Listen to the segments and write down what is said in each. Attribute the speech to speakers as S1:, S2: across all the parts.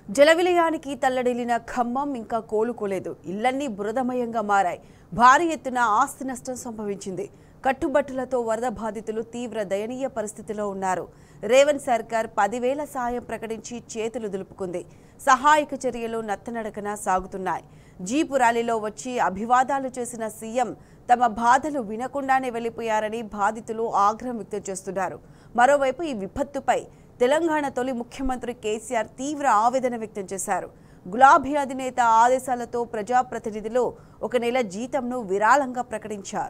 S1: జల విలయానికి తల్లడిల్లిన ఖమ్మం ఇంకా కోలుకోలేదు ఇళ్లన్నీ బురదమయంగా మారాయి భారీ ఎత్తున ఆస్తి నష్టం సంభవించింది కట్టుబట్టులతో వరద బాధితులు తీవ్ర దయనీయ పరిస్థితిలో ఉన్నారు రేవంత్ సర్కార్ పదివేల సాయం ప్రకటించి చేతులు దులుపుకుంది సహాయక చర్యలు నత్తనడకన సాగుతున్నాయి జీపు ర్యాలీలో వచ్చి అభివాదాలు చేసిన సీఎం తమ బాధలు వినకుండానే వెళ్లిపోయారని బాధితులు ఆగ్రహం వ్యక్తం చేస్తున్నారు మరోవైపు ఈ విపత్తుపై తెలంగాణ తొలి ముఖ్యమంత్రి కేసీఆర్ తీవ్ర ఆవేదన వ్యక్తం చేశారు గులాబీ అధినేత ఆదేశాలతో ప్రజాప్రతినిధులు ఒక నెల జీతంను విరాళంగా ప్రకటించారు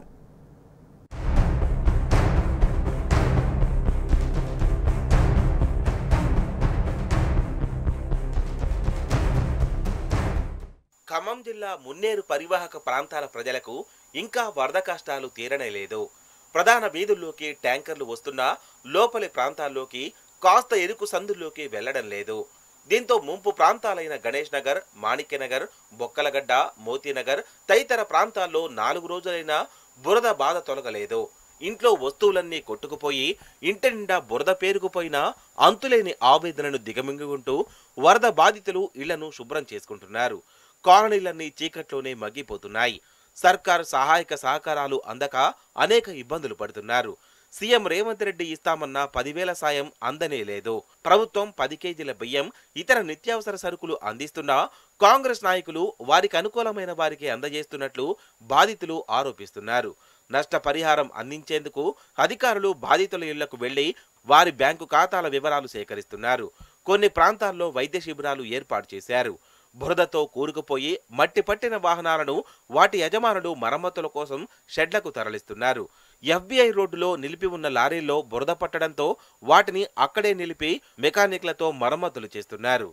S2: ఖమ్మం జిల్లా మున్నేరు పరివాహక ప్రాంతాల ప్రజలకు ఇంకా వరద కష్టాలు తీరనే లేదు ప్రధాన వీధుల్లోకి ట్యాంకర్లు వస్తున్నా లోపలి ప్రాంతాల్లోకి కాస్త ఎరుకు సందుల్లోకి వెళ్లడం లేదు దీంతో ముంపు ప్రాంతాలైన గణేష్ నగర్ మాణిక్యనగర్ బొక్కలగడ్డ మోతీనగర్ తదితర ప్రాంతాల్లో నాలుగు రోజులైనా బురద బాధ తొలగలేదు ఇంట్లో వస్తువులన్నీ కొట్టుకుపోయి ఇంటి నిండా బురద పేరుకుపోయినా అంతులేని ఆవేదనను దిగమింగుకుంటూ వరద బాధితులు ఇళ్లను శుభ్రం చేసుకుంటున్నారు కాలనీలన్నీ చీకట్లోనే మగ్గిపోతున్నాయి సర్కారు సహాయక సహకారాలు అందక అనేక ఇబ్బందులు పడుతున్నారు సీఎం రేవంత్ రెడ్డి ఇస్తామన్న పదివేల సాయం అందనే లేదు ప్రభుత్వం పది కేజీల బియ్యం ఇతర నిత్యావసర సరుకులు అందిస్తున్నా కాంగ్రెస్ నాయకులు వారికి అనుకూలమైన వారికి అందజేస్తున్నట్లు బాధితులు ఆరోపిస్తున్నారు నష్టపరిహారం అందించేందుకు అధికారులు బాధితుల ఇళ్లకు వెళ్లి వారి బ్యాంకు ఖాతాల వివరాలు సేకరిస్తున్నారు కొన్ని ప్రాంతాల్లో వైద్య శిబిరాలు ఏర్పాటు చేశారు బురదతో కూరుకుపోయి మట్టి పట్టిన వాహనాలను వాటి యజమానులు మరమ్మతుల కోసం షెడ్లకు తరలిస్తున్నారు ఎఫ్బీఐ రోడ్డులో నిలిపి ఉన్న లారీల్లో బురద పట్టడంతో వాటిని అక్కడే నిలిపి మెకానిక్లతో మరమ్మతులు చేస్తున్నారు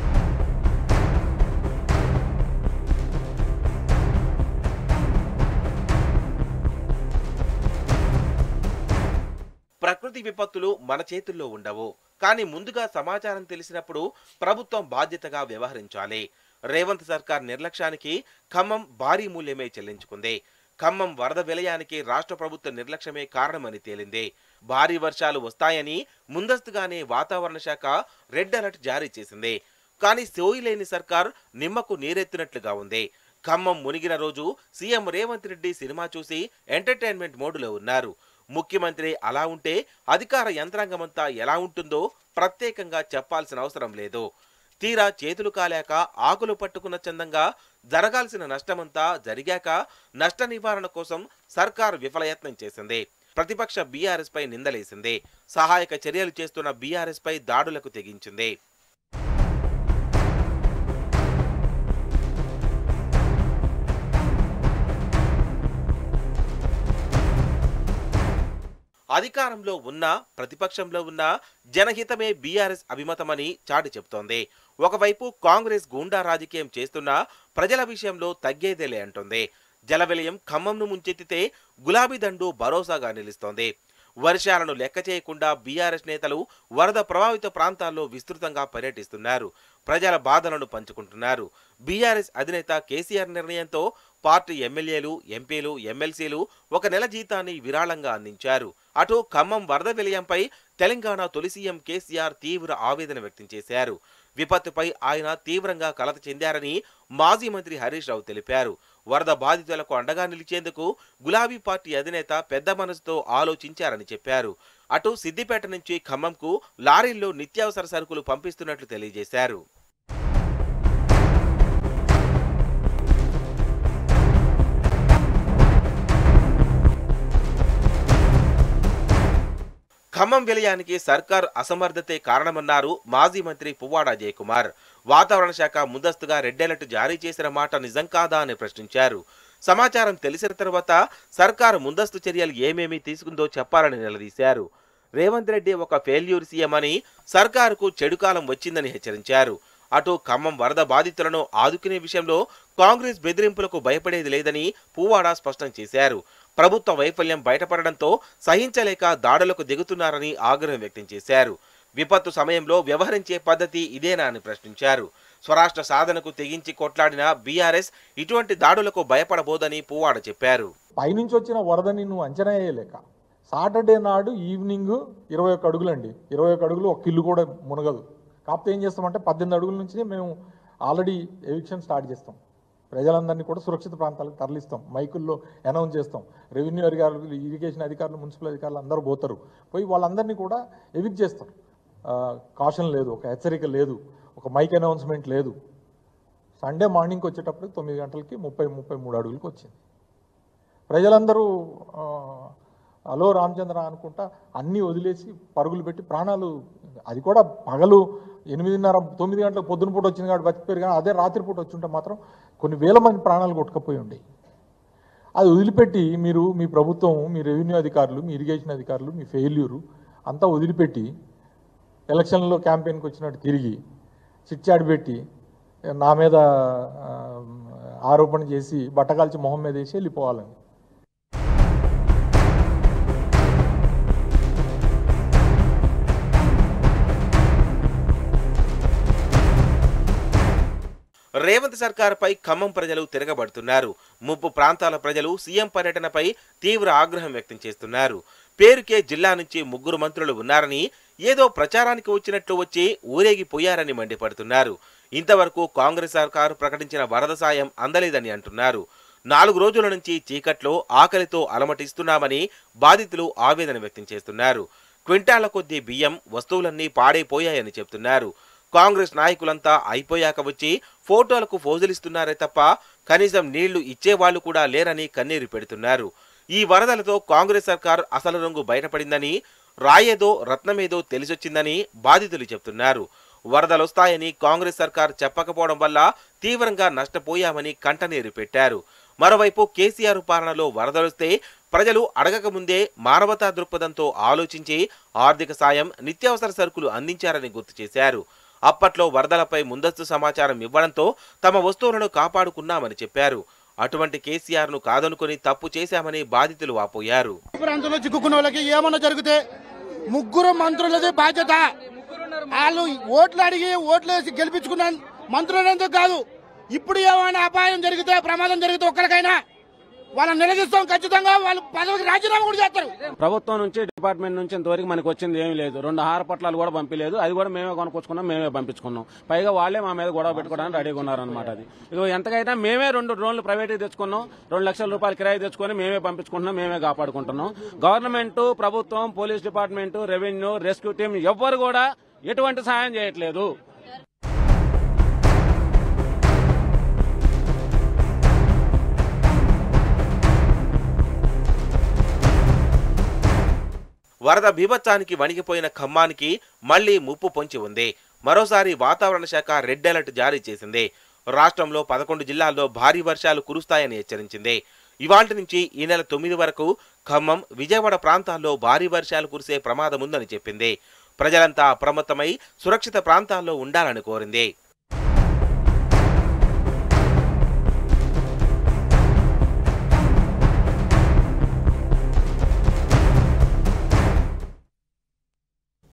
S2: ప్రకృతి విపత్తులు మన చేతుల్లో ఉండవు కానీ ముందుగా సమాచారం తెలిసినప్పుడు ప్రభుత్వం బాధ్యతగా వ్యవహరించాలి రేవంత్ సర్కార్ నిర్లక్ష్యానికి ఖమ్మం భారీ మూల్యమే చెల్లించుకుంది ఖమ్మం వరద విలయానికి రాష్ట్ర ప్రభుత్వ నిర్లక్ష్యమే కారణమని తేలింది భారీ వర్షాలు వస్తాయని ముందస్తుగానే వాతావరణ శాఖ రెడ్ అలర్ట్ జారీ చేసింది కానీ సోయి లేని సర్కార్ నిమ్మకు నీరెత్తినట్లుగా ఉంది ఖమ్మం మునిగిన రోజు సీఎం రేవంత్ రెడ్డి సినిమా చూసి ఎంటర్టైన్మెంట్ మోడులో ఉన్నారు ముఖ్యమంత్రి అలా ఉంటే అధికార యంత్రాంగమంతా ఎలా ఉంటుందో ప్రత్యేకంగా చెప్పాల్సిన అవసరం లేదు తీరా చేతులు కాలేక ఆకులు పట్టుకున్న చందంగా జరగాల్సిన నష్టమంతా జరిగాక నష్ట నివారణ కోసం సర్కార్ విఫలయత్నం చేసింది ప్రతిపక్ష బీఆర్ఎస్ పై నిందలేసింది సహాయక చర్యలు చేస్తున్న బీఆర్ఎస్ పై దాడులకు తెగించింది అధికారంలో ఉన్నా ప్రతిపక్షంలో ఉన్నా జనహితమే బీఆర్ఎస్ అభిమతమని చాటి చెబుతోంది ఒకవైపు కాంగ్రెస్ గూండా రాజకీయం చేస్తున్నా ప్రజల విషయంలో తగ్గేదేలే అంటోంది జలవిలయం ఖమ్మంను ముంచెత్తితే గులాబీ దండు భరోసాగా నిలుస్తోంది వర్షాలను లెక్క చేయకుండా బీఆర్ఎస్ నేతలు వరద ప్రభావిత ప్రాంతాల్లో విస్తృతంగా పర్యటిస్తున్నారు ప్రజల బాధలను పంచుకుంటున్నారు బీఆర్ఎస్ అధినేత కేసీఆర్ నిర్ణయంతో పార్టీ ఎమ్మెల్యేలు ఎంపీలు ఎమ్మెల్సీలు ఒక నెల జీతాన్ని విరాళంగా అందించారు అటు ఖమ్మం వరద విలయంపై తెలంగాణ తొలి సీఎం కేసీఆర్ తీవ్ర ఆవేదన వ్యక్తం చేశారు విపత్తుపై ఆయన తీవ్రంగా కలత చెందారని మాజీ మంత్రి హరీష్ రావు తెలిపారు వరద బాధితులకు అండగా నిలిచేందుకు గులాబీ పార్టీ అధినేత పెద్ద మనసుతో ఆలోచించారని చెప్పారు అటు సిద్దిపేట నుంచి ఖమ్మంకు లారీల్లో నిత్యావసర సరుకులు పంపిస్తున్నట్లు తెలియజేశారు ఖమ్మం విలయానికి సర్కార్ అసమర్థతే కారణమన్నారు మాజీ మంత్రి పువ్వాడ జయకుమార్ వాతావరణ శాఖ ముందస్తుగా రెడ్ అలర్ట్ జారీ చేసిన మాట నిజం కాదా అని ప్రశ్నించారు సమాచారం తెలిసిన తర్వాత సర్కారు ముందస్తు చర్యలు ఏమేమి తీసుకుందో చెప్పాలని నిలదీశారు రేవంత్ రెడ్డి ఒక ఫెయిల్యూర్ సీఎం అని సర్కారుకు చెడు కాలం వచ్చిందని హెచ్చరించారు అటు ఖమ్మం వరద బాధితులను ఆదుకునే విషయంలో కాంగ్రెస్ బెదిరింపులకు భయపడేది లేదని పువ్వాడ స్పష్టం చేశారు ప్రభుత్వ వైఫల్యం బయటపడడంతో సహించలేక దాడులకు దిగుతున్నారని ఆగ్రహం వ్యక్తం చేశారు విపత్తు సమయంలో వ్యవహరించే పద్ధతి ఇదేనా అని ప్రశ్నించారు స్వరాష్ట్ర సాధనకు తెగించి కొట్లాడిన బీఆర్ఎస్ ఇటువంటి దాడులకు భయపడబోదని పువ్వాడ చెప్పారు
S3: పైనుంచి వచ్చిన వరదని నువ్వు అంచనా వేయలేక సాటర్డే నాడు ఈవినింగ్ ఇరవై ఒక్క అడుగులండి ఇరవై ఒక్క అడుగులు ఒక ఇల్లు కూడా మునగదు కాకపోతే ఏం చేస్తామంటే పద్దెనిమిది అడుగుల నుంచి మేము ఆల్రెడీ ఎవిక్షన్ స్టార్ట్ చేస్తాం ప్రజలందరినీ కూడా సురక్షిత ప్రాంతాలకు తరలిస్తాం మైకుల్లో అనౌన్స్ చేస్తాం రెవెన్యూ అధికారులు ఇరిగేషన్ అధికారులు మున్సిపల్ అధికారులు అందరూ పోతారు పోయి వాళ్ళందరినీ కూడా ఎవిక్ చేస్తాం కాషన్ లేదు ఒక హెచ్చరిక లేదు ఒక మైక్ అనౌన్స్మెంట్ లేదు సండే మార్నింగ్కి వచ్చేటప్పుడు తొమ్మిది గంటలకి ముప్పై ముప్పై మూడు అడుగులకి వచ్చింది ప్రజలందరూ ఆ, హలో రామచంద్ర అనుకుంటా అన్నీ వదిలేసి పరుగులు పెట్టి ప్రాణాలు అది కూడా పగలు ఎనిమిదిన్నర తొమ్మిది గంటలకు పొద్దున పూట వచ్చింది కాబట్టి బతికిపోయారు కానీ అదే రాత్రి పూట వచ్చి ఉంటే మాత్రం కొన్ని వేల మంది ప్రాణాలు కొట్టుకపోయి ఉండేవి అది వదిలిపెట్టి మీరు మీ ప్రభుత్వం మీ రెవెన్యూ అధికారులు మీ ఇరిగేషన్ అధికారులు మీ ఫెయిల్యూరు అంతా వదిలిపెట్టి ఎలక్షన్లో క్యాంపెయిన్కి వచ్చినట్టు తిరిగి చిట్చాడి పెట్టి నా మీద ఆ, ఆరోపణ చేసి బట్టకాల్చి మొహం మీద వేసి వెళ్ళిపోవాలని
S2: రేవంత్ సర్కార్పై ఖమ్మం ప్రజలు తిరగబడుతున్నారు ముప్పు ప్రాంతాల ప్రజలు సీఎం పర్యటనపై తీవ్ర ఆగ్రహం వ్యక్తం చేస్తున్నారు పేరుకే జిల్లా నుంచి ముగ్గురు మంత్రులు ఉన్నారని ఏదో ప్రచారానికి వచ్చినట్లు వచ్చి ఊరేగిపోయారని మండిపడుతున్నారు ఇంతవరకు కాంగ్రెస్ సర్కారు ప్రకటించిన వరద సాయం అందలేదని అంటున్నారు నాలుగు రోజుల నుంచి చీకట్లో ఆకలితో అలమటిస్తున్నామని బాధితులు ఆవేదన వ్యక్తం చేస్తున్నారు క్వింటాల కొద్దీ బియ్యం వస్తువులన్నీ పాడైపోయాయని చెప్తున్నారు కాంగ్రెస్ నాయకులంతా అయిపోయాక వచ్చి ఫోటోలకు ఫోజులిస్తున్నారే తప్ప కనీసం నీళ్లు ఇచ్చేవాళ్లు కూడా లేరని కన్నీరు పెడుతున్నారు ఈ వరదలతో కాంగ్రెస్ సర్కార్ అసలు రంగు బయటపడిందని రాయేదో రత్నమేదో తెలిసొచ్చిందని బాధితులు చెప్తున్నారు వరదలొస్తాయని కాంగ్రెస్ సర్కార్ చెప్పకపోవడం వల్ల తీవ్రంగా నష్టపోయామని కంటనీరు పెట్టారు మరోవైపు కేసీఆర్ పాలనలో వరదలొస్తే ప్రజలు అడగకముందే మానవతా దృక్పథంతో ఆలోచించి ఆర్థిక సాయం నిత్యావసర సరుకులు అందించారని గుర్తు చేశారు అప్పట్లో వరదలపై ముందస్తు సమాచారం ఇవ్వడంతో తమ వస్తువులను కాపాడుకున్నామని చెప్పారు అటువంటి కేసీఆర్ ను కాదనుకుని తప్పు చేశామని బాధితులు వాపోయారు
S4: ప్రాంతంలో చిక్కుకున్న వాళ్ళకి ఏమన్నా జరిగితే ముగ్గురు మంత్రులది బాధ్యత వాళ్ళు ఓట్లు అడిగి ఓట్లు వేసి గెలిపించుకున్న మంత్రులందుకు కాదు ఇప్పుడు ఏమైనా అపాయం జరిగితే ప్రమాదం జరిగితే ఒక్కరికైనా వాళ్ళని నిలదీస్తాం ఖచ్చితంగా వాళ్ళు పదవికి రాజీనామా కూడా చేస్తారు
S5: ప్రభుత్వం నుంచి డిపార్ట్మెంట్ నుంచి ఇంతవరకు మనకు వచ్చింది ఏమీ లేదు రెండు ఆహార పట్లాలు కూడా పంపించలేదు అది కూడా మేమే కొనుక్కొచ్చుకున్నాం మేమే పంపించుకున్నాం పైగా వాళ్ళే మా మీద గొడవ పెట్టుకోవడానికి రెడీగా ఉన్నారనమాట అది ఇక ఎంతకైనా మేమే రెండు డ్రోన్లు ప్రైవేట్ తెచ్చుకున్నాం రెండు లక్షల రూపాయలు కిరాయి తెచ్చుకొని మేమే పంపించుకుంటున్నాం మేమే కాపాడుకుంటున్నాం గవర్నమెంట్ ప్రభుత్వం police department revenue rescue team ఎవ్వరు కూడా ఎటువంటి సహాయం చేయట్లేదు
S2: వరద బీభత్సానికి వణికిపోయిన ఖమ్మానికి మళ్లీ ముప్పు పొంచి ఉంది మరోసారి వాతావరణ శాఖ రెడ్ అలర్ట్ జారీ చేసింది రాష్ట్రంలో పదకొండు జిల్లాల్లో భారీ వర్షాలు కురుస్తాయని హెచ్చరించింది ఇవాల్టి నుంచి ఈ నెల తొమ్మిది వరకు ఖమ్మం విజయవాడ ప్రాంతాల్లో భారీ వర్షాలు కురిసే ప్రమాదముందని చెప్పింది ప్రజలంతా అప్రమత్తమై సురక్షిత ప్రాంతాల్లో ఉండాలని కోరింది